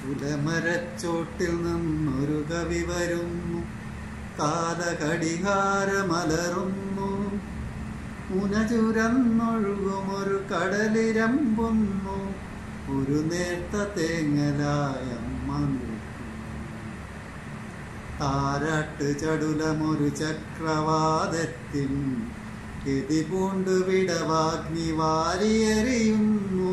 പുലമരച്ചോട്ടിൽ നിന്നൊരു കവി വരുന്നു കാലഘടികാരമലറുന്നു ഉനചുരന്നൊഴുകുമൊരു കടലിരമ്പുന്നു ഒരു നേർത്ത തേങ്ങലായ താരാട്ട് ചടുലമൊരു ചക്രവാദത്തിൻ ഗതി പൂണ്ടു വിടവാഗ്നി വാരിയെറിയുന്നു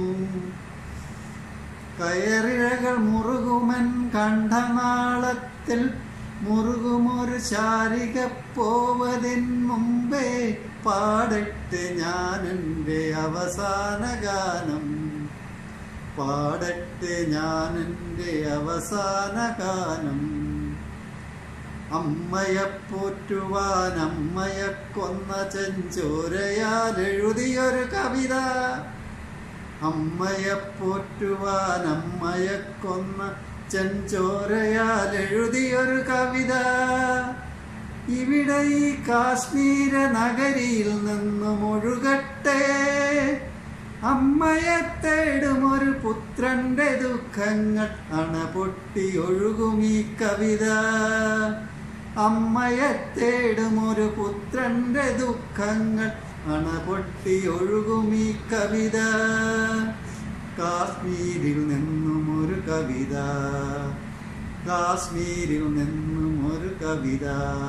കയറിഴകൾ മുറുകുമൻ കണ്ഠനാളത്തിൽ മുറുകുമൊരു ശാരിക പോവതിൻ മുമ്പേ പാടട്ടെ ഞാൻ എൻ്റെ അവസാന ഗാനം പാടട്ടെ ഞാൻ എൻ്റെ അവസാന ഗാനം അമ്മയെ പോറ്റുവാൻ അമ്മയെ കൊന്ന ചെഞ്ചോരയാൽ എഴുതിയൊരു കവിത അമ്മയെ പോറ്റുവാൻ അമ്മയെ കൊന്ന ചെഞ്ചോരയാൽ എഴുതിയൊരു കവിത ഇവിടെ ഈ കാശ്മീര നഗരിയിൽ നിന്നും ഒഴുകട്ടെ അമ്മയെ തേടും ഒരു പുത്രന്റെ ദുഃഖങ്ങൾ അണപൊട്ടി ഒഴുകും ഈ കവിത അമ്മയെ തേടും ഒരു പുത്രന്റെ ദുഃഖങ്ങൾ അണപൊട്ടി ഒഴുകും ഈ കവിത കാശ്മീരിൽ നിന്നും ഒരു കവിത കാശ്മീരിൽ നിന്നും ഒരു കവിത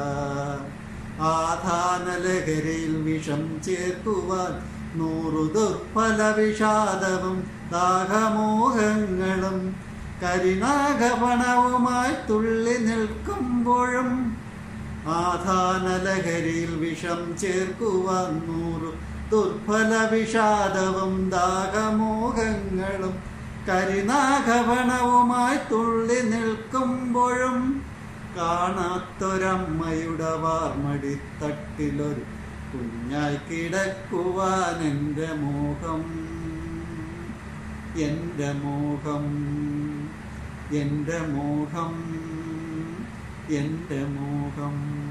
ആധാനലഹരയിൽ വിഷം ചേർക്കുവാൻ നൂറു ദുർഫല വിഷാദവും ദാഹമോഹങ്ങളും കരിനാഗപണവുമായി തുള്ളി നിൽക്കുമ്പോഴും ആധാനലഹരിയിൽ വിഷം ചേർക്കുവാൻ നൂറു ദുർഫല വിഷാദവും ദാഹമോഹങ്ങളും കരിനാഗപണവുമായി തുള്ളി നിൽക്കുമ്പോഴും കാണാത്തൊരമ്മയുടെ വാർമടിത്തട്ടിലൊരു കുഞ്ഞായി കിടക്കുവാൻ എൻ്റെ മോഹം എൻ്റെ മോഹം എൻ്റെ മോഹം എൻ്റെ മോഹം